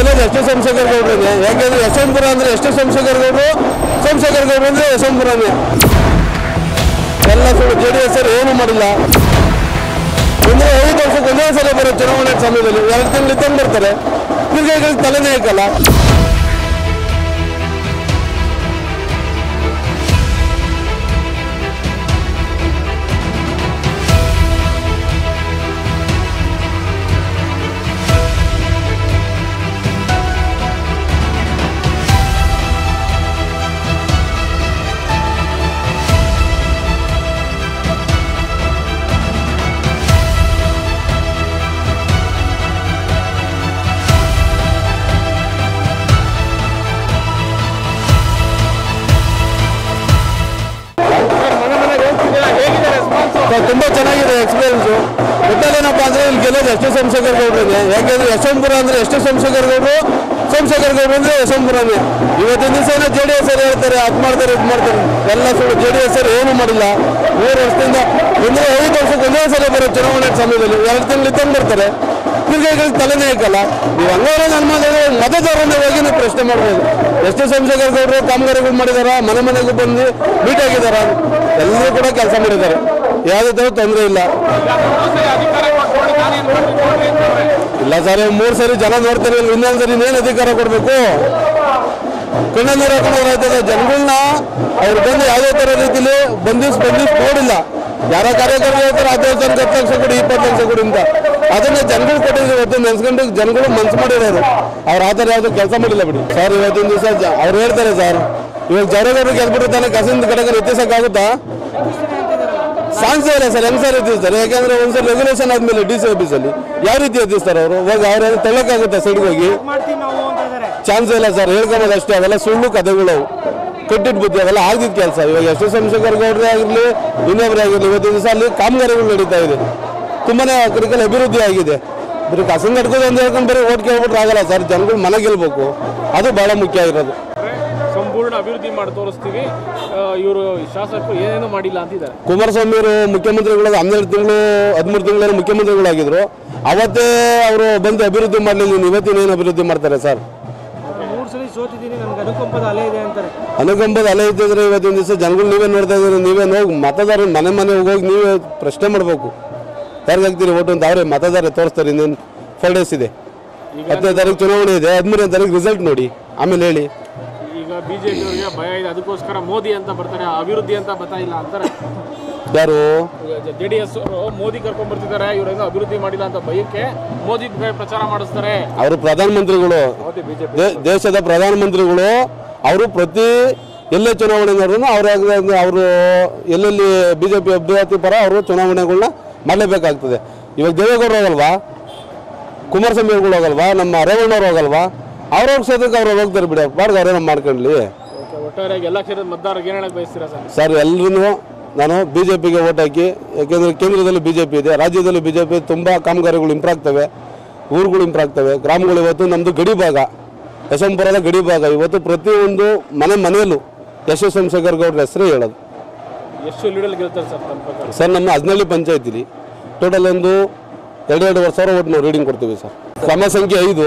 ಗೆಲ್ಲೋದು ಎಷ್ಟು ಸೋಮಶೇಖರ್ ಗೌಡ್ರಿಗೆ ಯಾಕೆಂದ್ರೆ ಯಶವಂತಪುರ ಅಂದ್ರೆ ಎಷ್ಟು ಸೋಮಶೇಖರ್ ಗೌಡರು ಸೋಮಶೇಖರ್ ಗೌಡ್ರು ಅಂದ್ರೆ ಯಶವಂತಪುರನೇ ಎಲ್ಲ ಸುಳ್ಳು ಜೆ ಡಿ ಎಸ್ ಏನು ಮಾಡಿಲ್ಲ ಅಂದ್ರೆ ಐದು ವರ್ಷಕ್ಕೆ ಒಂದೇ ಸಲ ಬರೋ ಚುನಾವಣೆ ಸಮಯದಲ್ಲಿ ಎರಡು ತಿಂಗಳು ಇದ್ದಂಗೆ ಬರ್ತಾರೆ ತಿರ್ಗಿ ತಲೆನೇ ಹಾಕಲ್ಲ ಸರ್, ತುಂಬಾ ಚೆನ್ನಾಗಿದೆ ಎಕ್ಸ್ಪೀರಿಯನ್ಸು ಒಟ್ಟಲ್ಲೇನಪ್ಪ ಅಂದ್ರೆ ಇಲ್ಲಿ ಗೆಲ್ಲೋದು ಎಷ್ಟು ಸೋಮಶೇಖರ್ ಗೌಡ್ರಿಗೆ ಯಾಕೆಂದ್ರೆ ಯಶವಂತಪುರ ಅಂದ್ರೆ ಎಷ್ಟು ಸೋಮಶೇಖರ್ ಗೌಡರು ಸೋಮಶೇಖರ್ ಗೌಡ್ರು ಅಂದ್ರೆ ಯಶವಂತಪುರನೇ ಇವತ್ತಿನ ದಿವಸ ಏನೋ ಜೆ ಡಿ ಎಸ್ ಅವ್ರು ಹೇಳ್ತಾರೆ ಅದು ಮಾಡ್ತಾರೆ ಇದು ಮಾಡ್ತಾರೆ ಎಲ್ಲ ಸುಳ್ಳು ಜೆ ಡಿ ಎಸ್ ಅವ್ರು ಏನು ಮಾಡಿಲ್ಲ ಮೂರು ವರ್ಷದಿಂದ ಅಂದ್ರೆ ಐದು ವರ್ಷಕ್ಕೆ ಒಂದೇ ಸಲ ಬರೋ ಚುನಾವಣೆ ಸಮಯದಲ್ಲಿ ಎರಡು ತಿಂಗಳು ಇದ್ದಂಗೆ ಬರ್ತಾರೆ ತಿರ್ಗಿ ತಲೆನೇ ಹಾಕಲ್ಲ ನೀವು ಹಂಗಾರೆ ನನ್ನ ಮನೆಗೆ ಮತದಾರನ ಹೋಗಿ ನೀವು ಪ್ರಶ್ನೆ ಮಾಡ್ಬೋದು ಎಷ್ಟು ಸೋಮಶೇಖರ್ ಗೌಡರು ಕಾಮಗಾರಿಗಳು ಮಾಡಿದಾರ ಮನೆ ಮನೆಗೂ ಬಂದು ಮೀಟ್ ಆಗಿದಾರ ಎಲ್ಲರೂ ಕೂಡ ಕೆಲಸ ಮಾಡಿದ್ದಾರೆ ಯಾವುದೇ ಥರ ತೊಂದರೆ ಇಲ್ಲ ಇಲ್ಲ ಸರ್ ಮೂರು ಸರಿ ಜನ ನೋಡ್ತಾರೆ ಇನ್ನೊಂದು ಸರಿ ಇನ್ನೇನು ಅಧಿಕಾರ ಕೊಡಬೇಕು ಕಣ್ಣಲ್ಲಿ ನೀರು ಹಾಕೊಂಡು ಆಯ್ತದೆ ಜನಗಳನ್ನ ಅವ್ರು ಬಂದು ಯಾವುದೇ ಥರ ರೀತಿಲಿ ಬಂಧಿಸ್ ಬಂಧಿಸ್ ನೋಡಿಲ್ಲ ಯಾರ ಕಾರ್ಯಕರ್ತರು ಹೇಳ್ತಾರೆ ಹತ್ತು ವರ್ಷ ಹತ್ತು ಲಕ್ಷ ಕೊಡಿ ಇಪ್ಪತ್ತು ಲಕ್ಷ ಕೊಡಿ ಅಂತ ಅದನ್ನ ಜನಗಳು ಕೊಟ್ಟಿದ್ರು ಇವತ್ತು ನೆನ್ಸ್ಕೊಂಡು ಜನಗಳು ಮನ್ಸು ಮಾಡಿರೋರು ಅವ್ರು ಆ ಥರ ಯಾವುದು ಕೆಲಸ ಮಾಡಿಲ್ಲ ಬಿಡಿ ಸರ್ ಇವತ್ತಿನ ದಿವಸ ಅವ್ರು ಹೇಳ್ತಾರೆ ಸರ್ ಇವಾಗ ಜವರಗೌಡರು ಗೆದ್ಬಿಟ್ಟು ತಾನೆ ಕಸಿಂದ ಕಡೆಗೆ ಎತ್ತಿಸಕ್ಕಾಗುತ್ತಾ ಸಾಂಗ್ಸ್ ಇಲ್ಲ ಸರ್ ಹೆಂಗ್ ಸರ್ ಎತ್ತಿಸ್ತಾರೆ ಯಾಕಂದ್ರೆ ಒಂದ್ಸಲ ರೆಗ್ಯುಲೇಷನ್ ಆದ್ಮೇಲೆ ಡಿ ಸಿ ಆಫೀಸಲ್ಲಿ ಯಾವ ರೀತಿ ಎತ್ತಿಸ್ತಾರೆ ಅವರು ಇವಾಗ ಅವ್ರು ತಳ್ಳಕ್ಕಾಗುತ್ತಾ ಸೈಡ್ಗೆ ಹೋಗಿ ಮಾಡ್ತೀವಿ ನಾವು ಅಂತ ಇದ್ದಾರೆ ಚಾನ್ಸ್ ಇಲ್ಲ ಸರ್ ಹೇಳ್ಕೊಬೋದು ಅಷ್ಟೇ ಅವೆಲ್ಲ ಸುಳ್ಳು ಕಥೆಗಳು ಕಟ್ಟಿಟ್ಟು ಬುದ್ಧಿ ಅವೆಲ್ಲ ಆಗಿದ್ದ ಕೆಲಸ ಇವಾಗ ಎಷ್ಟು ಸೋಮಶೇಖರ್ ಗೌಡ್ರೆ ಆಗಿರಲಿ ಇನ್ನೊಬ್ಬರೇ ಆಗಿರಲಿ ಇವತ್ತಿನ ದಿವಸ ಅಲ್ಲಿ ಕಾಮಗಾರಿಗಳು ನಡೀತಾ ಇದೆ ತುಂಬಾನೇ ಕ್ರಿಕಲ್ ಅಭಿವೃದ್ಧಿ ಆಗಿದೆ ಬರೀ ಕಸಂಗ್ ಕಟ್ಕೋದು ಅಂತ ಹೇಳ್ಕೊಂಡು ಬರೀ ಓಟ್ ಕೇಳ್ಬಿಟ್ರೆ ಆಗಲ್ಲ ಸರ್ ಜನಗಳು ಮನೆ ಗೆಲ್ಬೇಕು ಅದು ಬಹಳ ಮುಖ್ಯ ಆಗಿರೋದು ಸಂಪೂರ್ಣ ಅಭಿವೃದ್ಧಿ ಮಾಡಿ ತೋರಿಸ್ತೀವಿ ಇವರು ಶಾಸಕರು ಏನೇನು ಮಾಡಿಲ್ಲ ಅಂತಿದ್ದಾರೆ ಕುಮಾರಸ್ವಾಮಿ ಅವರು ಮುಖ್ಯಮಂತ್ರಿಗಳು ಹನ್ನೆರಡು ತಿಂಗಳು ಹದಿಮೂರು ತಿಂಗಳಲ್ಲಿ ಮುಖ್ಯಮಂತ್ರಿಗಳಾಗಿದ್ರು ಅವತ್ತೇ ಅವರು ಬಂದು ಅಭಿವೃದ್ಧಿ ಮಾಡಲಿಲ್ಲ ಇನ್ನು ಇವತ್ತಿನ ಏನು ಅಭಿವೃದ್ಧಿ ಮಾಡ್ತಾರೆ ಸರ್ ಮೂರು ಸಲ ಸೋತಿದ್ದೀನಿ ನನಗೆ ಅನುಕಂಪದ ಅಲೆ ಇದೆ ಅಂತಾರೆ ಅನುಕಂಪದ ಅಲೆ ಇದ್ದಿದ್ರೆ ಇವತ್ತಿನ ದಿವಸ ಜನಗಳು ನೀವೇ ನೋಡ್ತಾ ಇದ್ದೀರಿ ನೀವೇ ಹೋಗಿ ಮತದಾರ ಮನೆ ಮನೆ ಹೋಗಿ ನೀವೇ ಪ್ರಶ್ನೆ ಮಾಡಬೇಕು ಯಾರಿಗೆ ಹಾಕ್ತೀರಿ ಓಟು ಅಂತ ಅವರೇ ಮತದಾರ ತೋರಿಸ್ತಾರೆ ಇನ್ನೇನು ಫೋರ್ ಡೇಸ್ ಇದೆ ಹತ್ತನೇ ತಾರೀಕು ಚುನಾವಣೆ ಇದೆ ಹದಿಮೂರನೇ ತಾರೀಕು ರಿಸಲ್ಟ್ ನೋಡಿ ಆಮೇಲೆ ಹೇಳಿ ಈಗ ಬಿಜೆಪಿಯವರಿಗೆ ಭಯ ಇದೆ ಅದಕ್ಕೋಸ್ಕರ ಮೋದಿ ಅಂತ ಬರ್ತಾರೆ ಅಭಿವೃದ್ಧಿ ಅಂತ ಬರ್ತಾ ಇಲ್ಲ ಅಂತಾರೆ ಯಾರು ಜೆ ಡಿ ಎಸ್ ಅವರು ಮೋದಿ ಕರ್ಕೊಂಡ್ ಬರ್ತಿದ್ದಾರೆ ಇವರೇನೋ ಅಭಿವೃದ್ಧಿ ಮಾಡಿಲ್ಲ ಅಂತ ಭಯಕ್ಕೆ ಮೋದಿ ಪ್ರಚಾರ ಮಾಡಿಸ್ತಾರೆ ಅವರು ಪ್ರಧಾನಮಂತ್ರಿಗಳು ದೇ- ದೇಶದ ಪ್ರಧಾನಮಂತ್ರಿಗಳು ಅವರು ಪ್ರತಿ ಎಲ್ಲೇ ಚುನಾವಣೆ ನಡೆದ್ರು ಅವ್ರ ಅವರು ಎಲ್ಲೆಲ್ಲಿ ಬಿ ಜೆ ಪಿ ಅಭ್ಯರ್ಥಿ ಪರ ಅವರು ಚುನಾವಣೆಗಳನ್ನ ಮಾಡಲೇಬೇಕಾಗ್ತದೆ ಇವಾಗ ದೇವೇಗೌಡರು ಹೋಗಲ್ವಾ ಕುಮಾರಸ್ವಾಮಿ ಅವ್ರುಗಳು ಹೋಗಲ್ವಾ ನಮ್ಮ ರೇವಣ್ಣವ್ರು ಹೋಗಲ್ವಾ ಅವ್ರವ್ರ ಕ್ಷೇತ್ರಕ್ಕೆ ಅವ್ರು ಹೋಗ್ತಾರೆ ಬಿಡಿ ಬಾಡ್ಗೆ ಅವ್ರೇನೋ ಮಾಡ್ಕೊಳ್ಳಿ ಒಟ್ಟಾರೆಯಾಗಿ ಎಲ್ಲ ಕ್ಷೇತ್ರದ ಮತದಾರರಿಗೆ ಏನ್ ಹೇಳಕ್ ಬಯಸ್ತೀರಾ ಸರ್ ಸರ್ ಎಲ್ಲರೂ ನಾನು ಬಿ ಜೆ ಪಿಗೆ ಓಟ್ ಹಾಕಿ ಯಾಕೆಂದರೆ ಕೇಂದ್ರದಲ್ಲಿ ಬಿ ಜೆ ಪಿ ಇದೆ ರಾಜ್ಯದಲ್ಲಿ ಬಿ ಜೆ ಪಿ ತುಂಬ ಕಾಮಗಾರಿಗಳು ಇಂಪ್ರೂವ್ ಆಗ್ತವೆ ಊರುಗಳು ಇಂಪ್ರೂವ್ ಆಗ್ತವೆ ಗ್ರಾಮಗಳು ಇವತ್ತು ನಮ್ಮದು ಗಡಿ ಭಾಗ ಯಶವಂತಪುರದ ಗಡಿ ಭಾಗ ಇವತ್ತು ಪ್ರತಿಯೊಂದು ಮನೆ ಮನೆಯಲ್ಲೂ ಯಶಸ್ವಿ ಸೋಮಶೇಖರ್ ಗೌಡ್ರ ಹೆಸರೇ ಹೇಳೋದು ಎಷ್ಟು ಲೀಡಲ್ ಗೆಲ್ತಾರೆ ಸರ್ ತಮ್ಮ ಪ್ರಕಾರ ಸರ್ ನಮ್ಮ ಹದಿನಳ್ಳಿ ಪಂಚಾಯತಿಲಿ ಟೋಟಲ್ ಒಂದು ಎರಡು ಎರಡುವರೆ ಸಾವಿರ ಓಟ್ ನಾವು ರೀಡಿಂಗ್ ಕೊಡ್ತೀವಿ ಸರ್ ಕ್ರಮ ಸಂಖ್ಯೆ ಐದು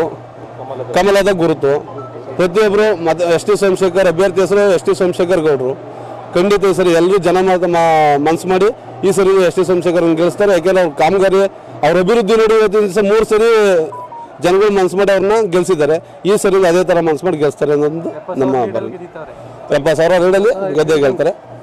ಕಮಲದ ಗುರುತು ಪ್ರತಿಯೊಬ್ಬರು ಮತ ಎಸ್ ಟಿ ಸೋಮಶೇಖರ್ ಅಭ್ಯರ್ಥಿ ಹೆಸರು ಎಸ್ ಟಿ ಸೋಮಶೇಖರ್ ಗೌಡರು ಖಂಡಿತ ಈ ಸರಿ ಎಲ್ಲರೂ ಜನ ಮಾತು ಮನಸ್ಸು ಮಾಡಿ ಈ ಸರಿ ಎಸ್ ಟಿ ಸೋಮಶೇಖರ್ ಗೆಲ್ಲಿಸ್ತಾರೆ ಯಾಕೆಂದ್ರೆ ಅವ್ರ ಕಾಮಗಾರಿ ಅವ್ರ ಅಭಿವೃದ್ಧಿ ನೋಡಿ ಇವತ್ತಿನ ದಿವಸ ಮೂರು ಸರಿ ಜನಗಳು ಮನಸ್ಸು ಮಾಡಿ ಅವ್ರನ್ನ ಗೆಲ್ಸಿದ್ದಾರೆ ಈ ಸರಿ ಅದೇ ಥರ ಮನಸ್ಸು ಮಾಡಿ ಗೆಲ್ಲಿಸ್ತಾರೆ ಅನ್ನೋದು ನಮ್ಮ ಬರ ಎಪ್ಪತ್ತು ಸಾವಿರ ರೀಡಲ್ಲಿ ಗೆದ್ದೆ ಗೆಲ್ತಾರೆ